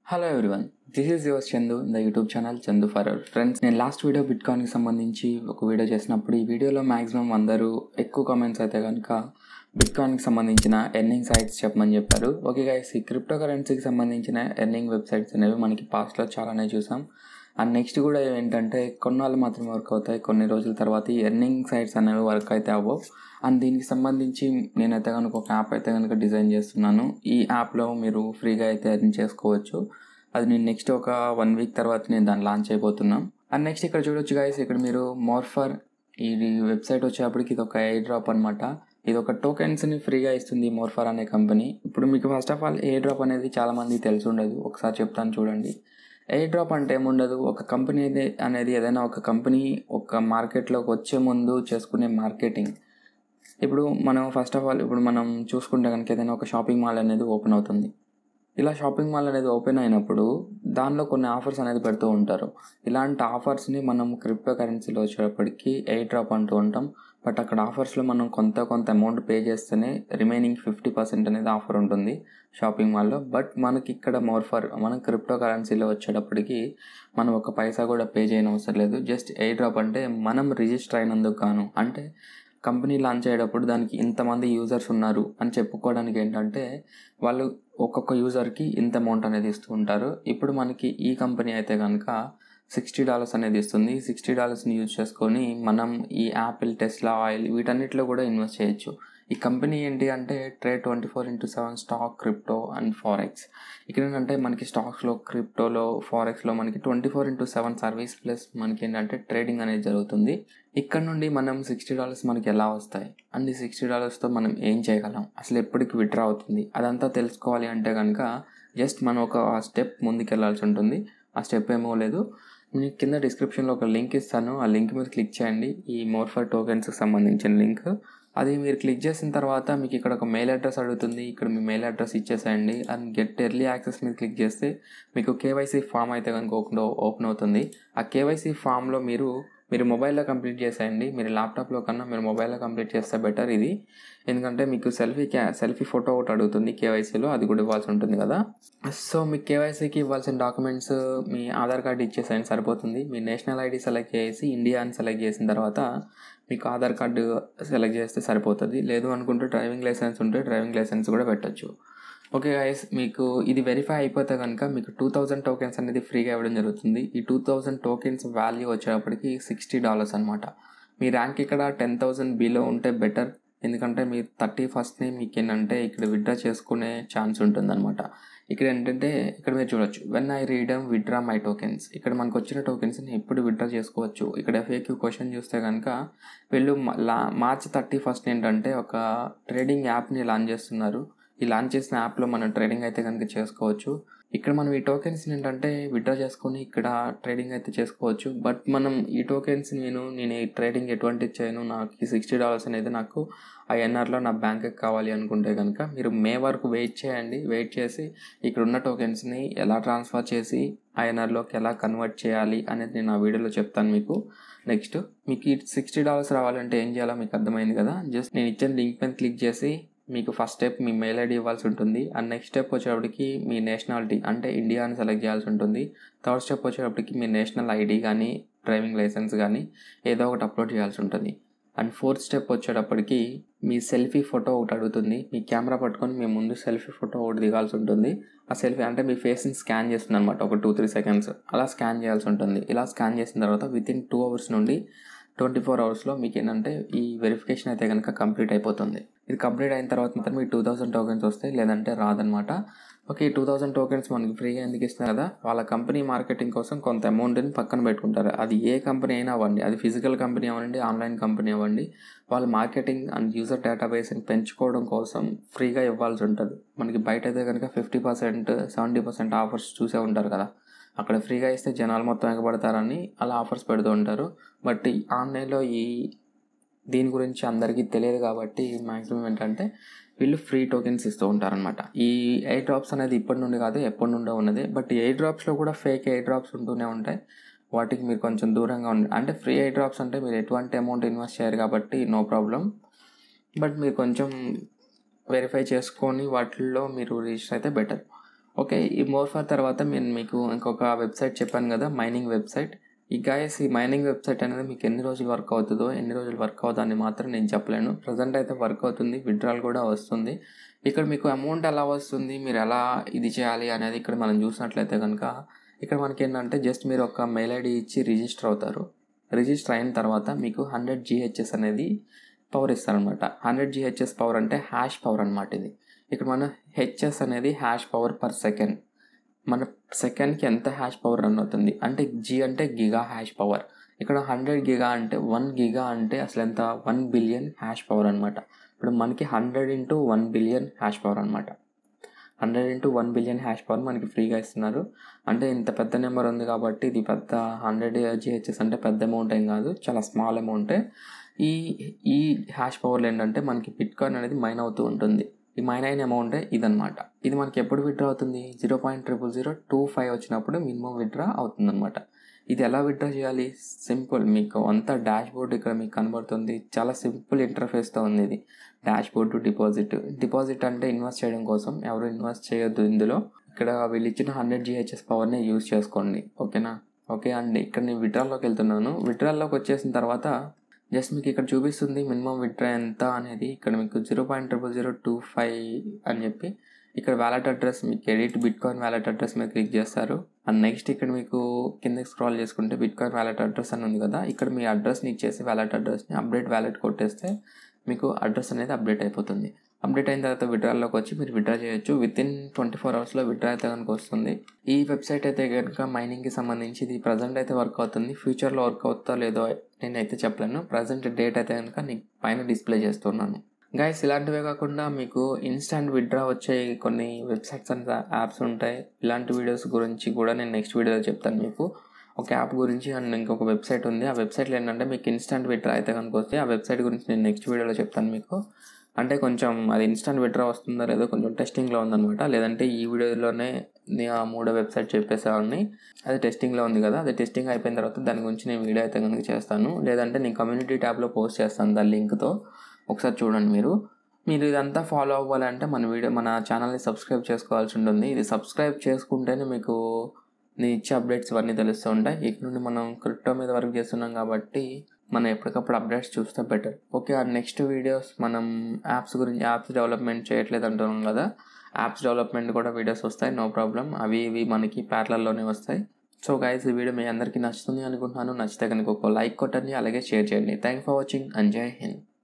hello everyone this is your Chandu in the YouTube channel Chandu for friends నేను last video బిట్కాయిన్కి సంబంధించి ఒక video చేసినప్పుడు ఈ వీడియోలో మ్యాక్సిమం అందరూ ఎక్కువ కామెంట్స్ అయితే కనుక బిట్కాయిన్కి సంబంధించిన ఎర్నింగ్ సైట్స్ చెప్పమని చెప్పారు ఓకే గైస్ ఈ క్రిప్టో కరెన్సీకి సంబంధించిన ఎర్నింగ్ వెబ్సైట్స్ అనేవి మనకి పాస్ట్లో చాలానే చూసాం అండ్ నెక్స్ట్ కూడా ఏంటంటే కొన్నాళ్ళు మాత్రమే వర్క్ అవుతాయి కొన్ని రోజుల తర్వాత ఈ ఎర్నింగ్ సైట్స్ అనేవి వర్క్ అయితే అవ్వవు అండ్ దీనికి సంబంధించి నేనైతే కనుక ఒక యాప్ అయితే కనుక డిజైన్ చేస్తున్నాను ఈ యాప్లో మీరు ఫ్రీగా అయితే ఎర్న్ చేసుకోవచ్చు అది నేను నెక్స్ట్ ఒక వన్ వీక్ తర్వాత నేను దాన్ని లాంచ్ అయిపోతున్నాం అండ్ నెక్స్ట్ ఇక్కడ చూడొచ్చు గైస్ ఇక్కడ మీరు మోర్ఫర్ ఇది వెబ్సైట్ వచ్చేప్పటికి ఇది ఒక ఎయిర్ డ్రాప్ అనమాట ఇది ఒక టోకెన్స్ని ఫ్రీగా ఇస్తుంది మోర్ఫర్ అనే కంపెనీ ఇప్పుడు మీకు first of all air drop అనేది చాలామంది తెలిసి ఉండదు ఒకసారి చెప్తాను చూడండి ఎయిర్ డ్రాప్ అంటే ఏముండదు ఒక కంపెనీ అనేది ఏదైనా ఒక కంపెనీ ఒక మార్కెట్లోకి వచ్చే ముందు చేసుకునే మార్కెటింగ్ ఇప్పుడు మనం ఫస్ట్ ఆఫ్ ఆల్ ఇప్పుడు మనం చూసుకుంటే కనుక ఏదైనా ఒక షాపింగ్ మాల్ అనేది ఓపెన్ అవుతుంది ఇలా షాపింగ్ మాల్ అనేది ఓపెన్ అయినప్పుడు దానిలో కొన్ని ఆఫర్స్ అనేది పెడుతూ ఉంటారు ఇలాంటి ఆఫర్స్ని మనం క్రిప్టో కరెన్సీలో వచ్చేటప్పటికి ఎయిర్ డ్రాప్ అంటూ ఉంటాం బట్ అక్కడ ఆఫర్స్లో మనం కొంత కొంత అమౌంట్ పే చేస్తేనే రిమైనింగ్ ఫిఫ్టీ పర్సెంట్ అనేది ఆఫర్ ఉంటుంది షాపింగ్ మాల్లో బట్ మనకి ఇక్కడ మోర్ఫర్ మనం క్రిప్టో కరెన్సీలో వచ్చేటప్పటికి మనం ఒక పైసా కూడా పే చేయని అవసరం లేదు జస్ట్ ఎయిర్ డ్రాప్ అంటే మనం రిజిస్టర్ అయినందుకు గాను అంటే కంపెనీ లాంచ్ అయ్యేటప్పుడు దానికి ఇంతమంది యూజర్స్ ఉన్నారు అని చెప్పుకోవడానికి ఏంటంటే వాళ్ళు ఒక్కొక్క యూజర్కి ఇంత అమౌంట్ అనేది ఇస్తూ ఉంటారు ఇప్పుడు మనకి ఈ కంపెనీ అయితే కనుక సిక్స్టీ డాలర్స్ అనేది ఇస్తుంది సిక్స్టీ డాలర్స్ని యూజ్ చేసుకొని మనం ఈ యాపిల్ టెస్లా ఆయిల్ వీటన్నిటిలో కూడా ఇన్వెస్ట్ చేయొచ్చు ఈ కంపెనీ ఏంటి అంటే trade twenty four into seven stock crypto and forex ఇక్కడ ఏంటంటే మనకి స్టాక్స్లో క్రిప్టోలో ఫారెక్స్లో మనకి twenty four into seven service plus మనకి ఏంటంటే ట్రేడింగ్ అనేది జరుగుతుంది ఇక్కడ నుండి మనం సిక్స్టీ డాలర్స్ మనకి ఎలా వస్తాయి అండ్ ఈ సిక్స్టీ డాలర్స్తో మనం ఏం చేయగలం అసలు ఎప్పటికి విడ్రా అవుతుంది అదంతా తెలుసుకోవాలి అంటే కనుక జస్ట్ మనం ఒక స్టెప్ ముందుకు వెళ్ళాల్సి ఉంటుంది ఆ స్టెప్ ఏమో లేదు నేను కింద డిస్క్రిప్షన్లో ఒక లింక్ ఇస్తాను ఆ లింక్ మీద క్లిక్ చేయండి ఈ మోర్ఫర్ టోకెన్స్కి సంబంధించిన లింక్ అది మీరు క్లిక్ చేసిన తర్వాత మీకు ఇక్కడ ఒక మెయిల్ అడ్రస్ అడుగుతుంది ఇక్కడ మీ మెయిల్ అడ్రస్ ఇచ్చేసేయండి అండ్ గెట్ ఎర్లీ యాక్సెస్ మీద క్లిక్ చేస్తే మీకు కేవైసీ ఫామ్ అయితే కనుక ఓపెన్ ఓపెన్ అవుతుంది ఆ కేవైసీ ఫామ్లో మీరు మీరు మొబైల్లో కంప్లీట్ చేసేయండి మీరు ల్యాప్టాప్లో కన్నా మీరు మొబైల్లో కంప్లీట్ చేస్తే బెటర్ ఇది ఎందుకంటే మీకు సెల్ఫీ క్యా సెల్ఫీ ఫోటో ఒకటి అడుగుతుంది కేవైసీలో అది కూడా ఇవ్వాల్సి ఉంటుంది కదా సో మీ కేవైసీకి ఇవ్వాల్సిన డాక్యుమెంట్స్ మీ ఆధార్ కార్డు ఇచ్చేసేయండి సరిపోతుంది మీ నేషనల్ ఐడి సెలెక్ట్ చేసి ఇండియా అని సెలెక్ట్ చేసిన తర్వాత మీకు ఆధార్ కార్డు సెలెక్ట్ చేస్తే సరిపోతుంది లేదు అనుకుంటే డ్రైవింగ్ లైసెన్స్ ఉంటే డ్రైవింగ్ లైసెన్స్ కూడా పెట్టచ్చు ఓకే గైస్ మీకు ఇది వెరిఫై అయిపోతే కనుక మీకు టూ థౌజండ్ టోకెన్స్ అనేది ఫ్రీగా ఇవ్వడం జరుగుతుంది ఈ టూ థౌజండ్ టోకెన్స్ వాల్యూ వచ్చేటప్పటికి సిక్స్టీ డాలర్స్ అనమాట మీ ర్యాంక్ ఇక్కడ టెన్ థౌజండ్ బిలో ఉంటే బెటర్ ఎందుకంటే మీ థర్టీ ఫస్ట్ని మీకు ఏంటంటే ఇక్కడ విత్డ్రా చేసుకునే ఛాన్స్ ఉంటుందన్నమాట ఇక్కడ ఏంటంటే ఇక్కడ మీరు చూడొచ్చు when I redeem withdraw my tokens ఇక్కడ మనకు వచ్చిన టోకెన్స్ని ఎప్పుడు విత్డ్రా చేసుకోవచ్చు ఇక్కడ ఎఫ్ఏక్యూ క్వశ్చన్ చూస్తే కనుక వీళ్ళు లా మార్చ్ థర్టీ ఫస్ట్ ఏంటంటే ఒక ట్రేడింగ్ యాప్ని లాంచ్ చేస్తున్నారు ఈ లాంచ్ చేసిన యాప్లో మనం ట్రేడింగ్ అయితే కనుక చేసుకోవచ్చు ఇక్కడ మనం ఈ టోకెన్స్ ఏంటంటే విత్డ్రా చేసుకొని ఇక్కడ ట్రేడింగ్ అయితే చేసుకోవచ్చు బట్ మనం ఈ టోకెన్స్ నేను నేను ఈ ట్రేడింగ్ ఎటువంటి చేయను నాకు ఈ సిక్స్టీ డాలర్స్ అనేది నాకు ఆ ఎన్ఆర్లో నా బ్యాంక్కి కావాలి అనుకుంటే కనుక మీరు మే వరకు వెయిట్ చేయండి వెయిట్ చేసి ఇక్కడ ఉన్న టోకెన్స్ని ఎలా ట్రాన్స్ఫర్ చేసి ఐఎన్ఆర్లోకి ఎలా కన్వర్ట్ చేయాలి అనేది నేను ఆ వీడియోలో చెప్తాను మీకు నెక్స్ట్ మీకు ఈ సిక్స్టీ డాలర్స్ రావాలంటే ఏం చేయాలో మీకు అర్థమైంది కదా జస్ట్ నేను ఇచ్చిన లింక్ పైన క్లిక్ చేసి మీకు ఫస్ట్ స్టెప్ మీ మెయిల్ ఐడి ఇవ్వాల్సి ఉంటుంది అండ్ నెక్స్ట్ స్టెప్ వచ్చేటప్పటికి మీ నేషనాలిటీ అంటే ఇండియా అని సెలెక్ట్ చేయాల్సి ఉంటుంది థర్డ్ స్టెప్ వచ్చేటప్పటికి మీ నేషనల్ ఐడి కానీ డ్రైవింగ్ లైసెన్స్ కానీ ఏదో ఒకటి అప్లోడ్ చేయాల్సి ఉంటుంది అండ్ ఫోర్త్ స్టెప్ వచ్చేటప్పటికి మీ సెల్ఫీ ఫోటో ఒకటి అడుగుతుంది మీ కెమెరా పట్టుకొని మీ ముందు సెల్ఫీ ఫోటో ఒకటి దిగాల్సి ఉంటుంది ఆ సెల్ఫీ అంటే మీ ఫేస్ని స్కాన్ చేస్తుంది అనమాట ఒక టూ త్రీ సెకండ్స్ అలా స్కాన్ చేయాల్సి ఉంటుంది ఇలా స్కాన్ చేసిన తర్వాత విత్ ఇన్ టూ అవర్స్ నుండి ట్వంటీ ఫోర్ అవర్స్లో మీకు ఏంటంటే ఈ వెరిఫికేషన్ అయితే కనుక కంప్లీట్ అయిపోతుంది ఇది కంప్లీట్ అయిన తర్వాత మాత్రం మీకు టూ థౌసండ్ టోకెన్స్ వస్తాయి లేదంటే రాదనమాట ఓకే ఈ టూ థౌసండ్ టోకెన్స్ మనకి ఫ్రీగా ఎందుకు ఇస్తున్నారు కదా వాళ్ళ కంపెనీ మార్కెటింగ్ కోసం కొంత అమౌంట్ని పక్కన పెట్టుకుంటారు అది ఏ కంపెనీ అయినా అవ్వండి అది ఫిజికల్ కంపెనీ అవ్వండి ఆన్లైన్ కంపెనీ అవ్వండి వాళ్ళ మార్కెటింగ్ అండ్ యూజర్ డేటాబేస్ని పెంచుకోవడం కోసం ఫ్రీగా ఇవ్వాల్సి ఉంటుంది మనకి బయట అయితే కనుక fifty percent seventy percent offers చూసే ఉంటారు కదా అక్కడ ఫ్రీగా ఇస్తే జనాలు మొత్తం ఎగబడతారని అలా ఆఫర్స్ పెడుతూ ఉంటారు బట్ ఈ ఆన్లైన్లో ఈ దీని గురించి అందరికీ తెలియదు కాబట్టి మ్యాక్సిమం ఏంటంటే వీళ్ళు ఫ్రీ టోకెన్స్ ఇస్తూ ఉంటారనమాట ఈ ఎయిర్ డ్రాప్స్ అనేది ఇప్పటి నుండి కాదు ఎప్పటి నుండో ఉన్నది బట్ ఈ ఎయిర్ డ్రాప్స్లో కూడా ఫేక్ ఎయిర్ డ్రాప్స్ ఉంటూనే ఉంటాయి వాటికి మీరు కొంచెం దూరంగా ఉండండి అంటే ఫ్రీ ఎయిర్ డ్రాప్స్ అంటే మీరు ఎటువంటి అమౌంట్ ఇన్వెస్ట్ చేయరు కాబట్టి నో ప్రాబ్లం బట్ మీరు కొంచెం వెరిఫై చేసుకొని వాటిల్లో మీరు రిజిస్టర్ అయితే బెటర్ ఓకే ఈ మోర్ ఫర్ తర్వాత నేను మీకు ఇంకొక వెబ్సైట్ చెప్పాను కదా మైనింగ్ వెబ్సైట్ ఈ గాయస్ ఈ మైనింగ్ వెబ్సైట్ అనేది మీకు ఎన్ని రోజులు వర్క్ అవుతుందో ఎన్ని రోజులు వర్క్ అవుతుందని మాత్రం నేను చెప్పలేను ప్రజెంట్ అయితే వర్క్ అవుతుంది విత్డ్రాల్ కూడా వస్తుంది ఇక్కడ మీకు అమౌంట్ ఎలా వస్తుంది మీరు ఎలా ఇది చేయాలి అనేది ఇక్కడ మనం చూసినట్లయితే కనుక ఇక్కడ మనకి ఏంటంటే జస్ట్ మీరు ఒక మెయిల్ ఐడి ఇచ్చి రిజిస్టర్ అవుతారు రిజిస్టర్ అయిన తర్వాత మీకు హండ్రెడ్ జిహెచ్ఎస్ అనేది పవర్ ఇస్తారనమాట హండ్రెడ్ జిహెచ్ఎస్ పవర్ అంటే హ్యాష్ పవర్ అనమాట ఇది ఇక్కడ మన హెచ్ఎస్ అనేది హ్యాష్ పవర్ పర్ సెకండ్ మన సెకండ్కి ఎంత హ్యాష్ పవర్ రన్ అవుతుంది అంటే జీ అంటే గిగా హ్యాష్ పవర్ ఇక్కడ హండ్రెడ్ గిగా అంటే వన్ గిగా అంటే అసలు ఎంత వన్ బిలియన్ హ్యాష్ పవర్ అనమాట ఇప్పుడు మనకి hundred into one billion hash power అనమాట hundred into one billion hash power మనకి ఫ్రీగా ఇస్తున్నారు అంటే ఇంత పెద్ద నెంబర్ ఉంది కాబట్టి ఇది పెద్ద హండ్రెడ్ జిహెచ్ఎస్ అంటే పెద్ద అమౌంట్ ఏం కాదు చాలా స్మాల్ అమౌంటే ఈ ఈ హ్యాష్ పవర్లో ఏంటంటే మనకి బిట్ కాయిన్ అనేది మైన్ అవుతూ ఉంటుంది ఈ మైన్ అయిన అమౌంటే ఇదనమాట ఇది మనకి ఎప్పుడు విత్డ్రా అవుతుంది zero point triple zero two five వచ్చినప్పుడు మినిమం విత్డ్రా అవుతుంది అనమాట ఇది ఎలా విత్డ్రా చేయాలి సింపుల్ మీకు అంతా డాష్ బోర్డ్ ఇక్కడ మీకు కనబడుతుంది చాలా సింపుల్ ఇంటర్ఫేస్తో ఉంది ఇది dashboard to deposit deposit అంటే ఇన్వెస్ట్ చేయడం కోసం ఎవరు ఇన్వెస్ట్ చేయొద్దు ఇందులో ఇక్కడ వీళ్ళు ఇచ్చిన హండ్రెడ్ జిహెచ్ఎస్ పవర్ని యూజ్ చేసుకోండి ఓకేనా ఓకే అండి ఇక్కడ నేను విడ్రాల్లోకి వెళ్తున్నాను విడ్రాల్లోకి వచ్చేసిన తర్వాత జస్ట్ మీకు ఇక్కడ చూపిస్తుంది మినిమం విత్డ్రా ఎంత అనేది ఇక్కడ మీకు zero point triple zero two five అని చెప్పి ఇక్కడ వ్యాలెట్ అడ్రస్ మీకు edit bitcoin wallet address మీద క్లిక్ చేస్తారు అండ్ నెక్స్ట్ ఇక్కడ మీకు కిందకి స్క్రాల్ చేసుకుంటే బిట్ కాయిన్ వ్యాలెట్ అడ్రస్ అని ఉంది కదా ఇక్కడ మీ అడ్రస్ని ఇచ్చేసి వ్యాలెట్ అడ్రస్ని అప్డేట్ వ్యాలెట్ కొట్టేస్తే మీకు అడ్రస్ అనేది అప్డేట్ అయిపోతుంది అప్డేట్ అయిన తర్వాత విడ్రాల్లోకి వచ్చి మీరు విడ్రా చేయొచ్చు విత్ ఇన్ ట్వంటీ ఫోర్ అవర్స్లో విడ్రా అయితే కనుక వస్తుంది ఈ వెబ్సైట్ అయితే కనుక మైనింగ్కి సంబంధించి ఇది ప్రజెంట్ అయితే వర్క్ అవుతుంది ఫ్యూచర్లో వర్క్ అవుతుందో లేదో నేనైతే చెప్పలేను ప్రజెంట్ డేట్ అయితే కనుక నీకు పైన డిస్ప్లే చేస్తున్నాను గైస్ ఇలాంటివే కాకుండా మీకు ఇన్స్టాంట్ విడ్రా వచ్చే కొన్ని వెబ్సైట్స్ అండ్ యాప్స్ ఉంటాయి ఇలాంటి వీడియోస్ గురించి కూడా నేను నెక్స్ట్ వీడియోలో చెప్తాను మీకు ఒక యాప్ గురించి అండ్ ఇంకొక వెబ్సైట్ ఉంది ఆ వెబ్సైట్లో ఏంటంటే మీకు ఇన్స్టాంట్ విడ్రా అయితే కనుక వస్తే ఆ వెబ్సైట్ గురించి నేను నెక్స్ట్ వీడియోలో చెప్తాను మీకు అంటే కొంచెం అది ఇన్స్టాంట్ విడ్రా వస్తుందో లేదో కొంచెం టెస్టింగ్లో ఉందన్నమాట లేదంటే ఈ వీడియోలోనే నేను ఆ మూడో వెబ్సైట్ చెప్పేసేవాడిని అది టెస్టింగ్లో ఉంది కదా అది టెస్టింగ్ అయిపోయిన తర్వాత దాని గురించి నేను వీడియో అయితే కనుక చేస్తాను లేదంటే నేను కమ్యూనిటీ ట్యాబ్లో పోస్ట్ చేస్తాను దాని లింక్తో ఒకసారి చూడండి మీరు మీరు ఇదంతా ఫాలో అవ్వాలంటే మన వీడియో మన ఛానల్ని సబ్స్క్రైబ్ చేసుకోవాల్సి ఉంటుంది ఇది సబ్స్క్రైబ్ చేసుకుంటేనే మీకు నేను ఇచ్చే అప్డేట్స్ ఇవన్నీ తెలుస్తూ ఉంటాయి ఇక నుండి మనం క్రిప్టో మీద వర్క్ చేస్తున్నాం కాబట్టి మనం ఎప్పటికప్పుడు అప్డేట్స్ చూస్తే బెటర్ ఓకే ఆ నెక్స్ట్ వీడియోస్ మనం యాప్స్ గురించి యాప్స్ డెవలప్మెంట్ చేయట్లేదు అంటున్నాం కదా యాప్స్ డెవలప్మెంట్ కూడా వీడియోస్ వస్తాయి నో ప్రాబ్లం అవి ఇవి మనకి ప్యారలల్లోనే వస్తాయి సో గైస్ ఈ వీడియో మీ అందరికీ నచ్చుతుంది అనుకుంటున్నాను నచ్చితే కనుక ఒక లైక్ కొట్టండి అలాగే షేర్ చేయండి థ్యాంక్ ఫర్ వాచింగ్ అండ్ జై హింద్